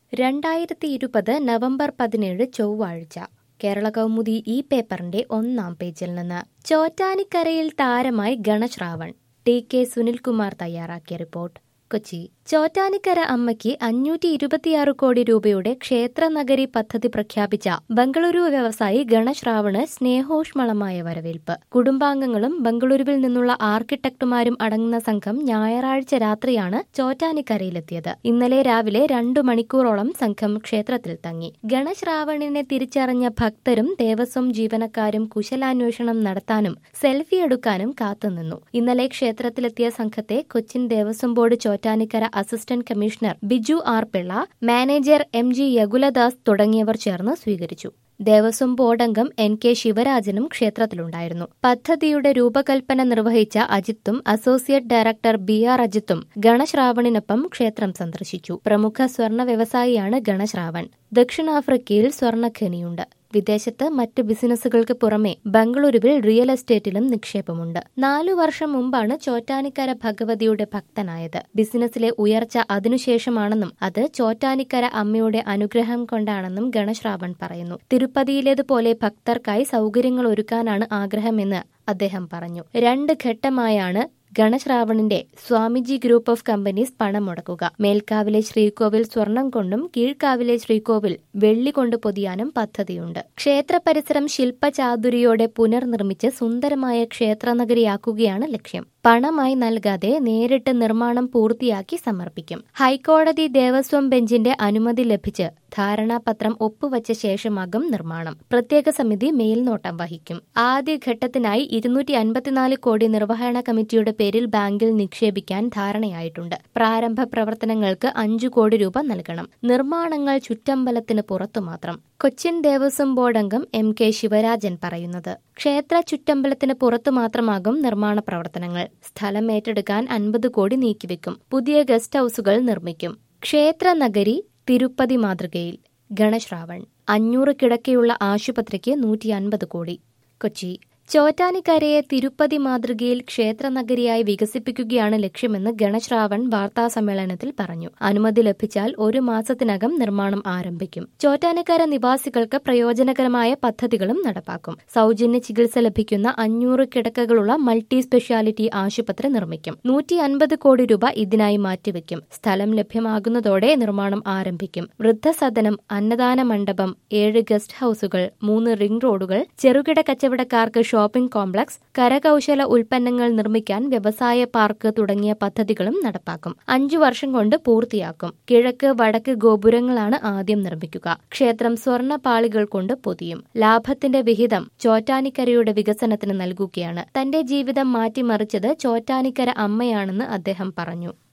രണ്ടായിരത്തി ഇരുപത് നവംബർ പതിനേഴ് ചൊവ്വാഴ്ച കേരള കൗമുദി ഈ പേപ്പറിന്റെ ഒന്നാം പേജിൽ നിന്ന് ചോറ്റാനിക്കരയിൽ താരമായി ഗണശ്രാവൺ ടി കെ സുനിൽകുമാർ തയ്യാറാക്കിയ റിപ്പോർട്ട് കൊച്ചി ചോറ്റാനിക്കര അമ്മയ്ക്ക് അഞ്ഞൂറ്റി ഇരുപത്തിയാറ് കോടി രൂപയുടെ ക്ഷേത്ര നഗരി പദ്ധതി പ്രഖ്യാപിച്ച ബംഗളൂരു വ്യവസായി ഗണശ്രാവണ് സ്നേഹോഷ്മളമായ വരവേൽപ്പ് കുടുംബാംഗങ്ങളും ബംഗളൂരുവിൽ നിന്നുള്ള ആർക്കിടെക്ടുമാരും അടങ്ങുന്ന സംഘം ഞായറാഴ്ച രാത്രിയാണ് ചോറ്റാനിക്കരയിലെത്തിയത് ഇന്നലെ രാവിലെ രണ്ടു മണിക്കൂറോളം സംഘം ക്ഷേത്രത്തിൽ തങ്ങി ഗണശ്രാവണിനെ തിരിച്ചറിഞ്ഞ ഭക്തരും ദേവസ്വം ജീവനക്കാരും കുശലാന്വേഷണം നടത്താനും സെൽഫി എടുക്കാനും കാത്തുനിന്നു ഇന്നലെ ക്ഷേത്രത്തിലെത്തിയ സംഘത്തെ Cochin Devaswom board Chottanikkara assistant commissioner Biju R Pillai manager M G യകുലദാസ് തുടങ്ങിയവർ ചേർന്ന് സ്വീകരിച്ചു ദേവസ്വം ബോർഡ് അംഗം എൻ കെ ശിവരാജനും ക്ഷേത്രത്തിലുണ്ടായിരുന്നു പദ്ധതിയുടെ രൂപകൽപ്പന നിർവഹിച്ച അജിത്തും അസോസിയേറ്റ് ഡയറക്ടർ ബി ആർ അജിത്തും ഗണശ്രാവണിനൊപ്പം ക്ഷേത്രം സന്ദർശിച്ചു പ്രമുഖ സ്വർണ വ്യവസായിയാണ് ഗണശ്രാവൺ ദക്ഷിണാഫ്രിക്കയിൽ സ്വർണ്ണഖനിയുണ്ട് വിദേശത്ത് മറ്റ് ബിസിനസ്സുകൾക്ക് പുറമെ ബംഗളൂരുവിൽ റിയൽ എസ്റ്റേറ്റിലും നിക്ഷേപമുണ്ട് നാലു വർഷം മുമ്പാണ് ചോറ്റാനിക്കര ഭഗവതിയുടെ ഭക്തനായത് ബിസിനസ്സിലെ ഉയർച്ച അതിനുശേഷമാണെന്നും അത് ചോറ്റാനിക്കര അമ്മയുടെ അനുഗ്രഹം കൊണ്ടാണെന്നും ഗണശ്രാവൺ പറയുന്നു തിരുപ്പതിയിലേതുപോലെ ഭക്തർക്കായി സൗകര്യങ്ങൾ ഒരുക്കാനാണ് ആഗ്രഹമെന്ന് അദ്ദേഹം പറഞ്ഞു രണ്ട് ഘട്ടമായാണ് ഗണശ്രാവണിന്റെ സ്വാമിജി ഗ്രൂപ്പ് ഓഫ് കമ്പനീസ് പണം മുടക്കുക മേൽക്കാവിലെ ശ്രീകോവിൽ സ്വർണം കൊണ്ടും കീഴ്ക്കാവിലെ ശ്രീകോവിൽ വെള്ളി കൊണ്ട് പൊതിയാനും പദ്ധതിയുണ്ട് ക്ഷേത്ര പരിസരം ശില്പചാതുരിയോടെ പുനർനിർമ്മിച്ച് സുന്ദരമായ ക്ഷേത്രനഗരിയാക്കുകയാണ് ലക്ഷ്യം പണമായി നൽകാതെ നേരിട്ട് നിർമ്മാണം പൂർത്തിയാക്കി സമർപ്പിക്കും ഹൈക്കോടതി ദേവസ്വം ബെഞ്ചിന്റെ അനുമതി ലഭിച്ച് ധാരണാപത്രം ഒപ്പുവച്ച ശേഷമാകും നിർമ്മാണം പ്രത്യേക സമിതി മേൽനോട്ടം വഹിക്കും ആദ്യഘട്ടത്തിനായി ഇരുന്നൂറ്റി അൻപത്തിനാല് കോടി നിർവഹണ കമ്മിറ്റിയുടെ പേരിൽ ബാങ്കിൽ നിക്ഷേപിക്കാൻ ധാരണയായിട്ടുണ്ട് പ്രാരംഭ പ്രവർത്തനങ്ങൾക്ക് അഞ്ചു കോടി രൂപ നൽകണം നിർമ്മാണങ്ങൾ ചുറ്റമ്പലത്തിന് പുറത്തു മാത്രം കൊച്ചിൻ ദേവസ്വം ബോർഡ് അംഗം എം കെ ശിവരാജൻ പറയുന്നത് ക്ഷേത്ര ചുറ്റമ്പലത്തിന് പുറത്തു മാത്രമാകും നിർമ്മാണ പ്രവർത്തനങ്ങൾ സ്ഥലം ഏറ്റെടുക്കാൻ അൻപത് കോടി നീക്കിവെക്കും പുതിയ ഗസ്റ്റ് ഹൌസുകൾ നിർമ്മിക്കും ക്ഷേത്ര നഗരി തിരുപ്പതി മാതൃകയിൽ ഗണശ്രാവൺ അഞ്ഞൂറ് കിടക്കയുള്ള ആശുപത്രിക്ക് നൂറ്റി അൻപത് കോടി കൊച്ചി ചോറ്റാനിക്കരയെ തിരുപ്പതി മാതൃകയിൽ ക്ഷേത്രനഗരിയായി വികസിപ്പിക്കുകയാണ് ലക്ഷ്യമെന്ന് ഗണശ്രാവൺ വാർത്താസമ്മേളനത്തിൽ പറഞ്ഞു അനുമതി ലഭിച്ചാൽ ഒരു മാസത്തിനകം നിർമ്മാണം ആരംഭിക്കും ചോറ്റാനിക്കര നിവാസികൾക്ക് പ്രയോജനകരമായ പദ്ധതികളും നടപ്പാക്കും സൗജന്യ ചികിത്സ ലഭിക്കുന്ന അഞ്ഞൂറ് കിടക്കകളുള്ള മൾട്ടി സ്പെഷ്യാലിറ്റി ആശുപത്രി നിർമ്മിക്കും നൂറ്റി അൻപത് കോടി രൂപ ഇതിനായി മാറ്റിവെക്കും സ്ഥലം ലഭ്യമാകുന്നതോടെ നിർമ്മാണം ആരംഭിക്കും വൃദ്ധസദനം അന്നദാന മണ്ഡപം ഏഴ് ഗസ്റ്റ് ഹൌസുകൾ മൂന്ന് റിംഗ് റോഡുകൾ ചെറുകിട കച്ചവടക്കാർക്ക് ഷോപ്പിംഗ് കോംപ്ലക്സ് കരകൌശല ഉൽപ്പന്നങ്ങൾ നിർമ്മിക്കാൻ വ്യവസായ പാർക്ക് തുടങ്ങിയ പദ്ധതികളും നടപ്പാക്കും അഞ്ചു വർഷം കൊണ്ട് പൂർത്തിയാക്കും കിഴക്ക് വടക്ക് ഗോപുരങ്ങളാണ് ആദ്യം നിർമ്മിക്കുക ക്ഷേത്രം സ്വർണ്ണ പാളികൾ കൊണ്ട് പൊതിയും ലാഭത്തിന്റെ വിഹിതം ചോറ്റാനിക്കരയുടെ വികസനത്തിന് നൽകുകയാണ് തന്റെ ജീവിതം മാറ്റിമറിച്ചത് ചോറ്റാനിക്കര അമ്മയാണെന്ന് അദ്ദേഹം പറഞ്ഞു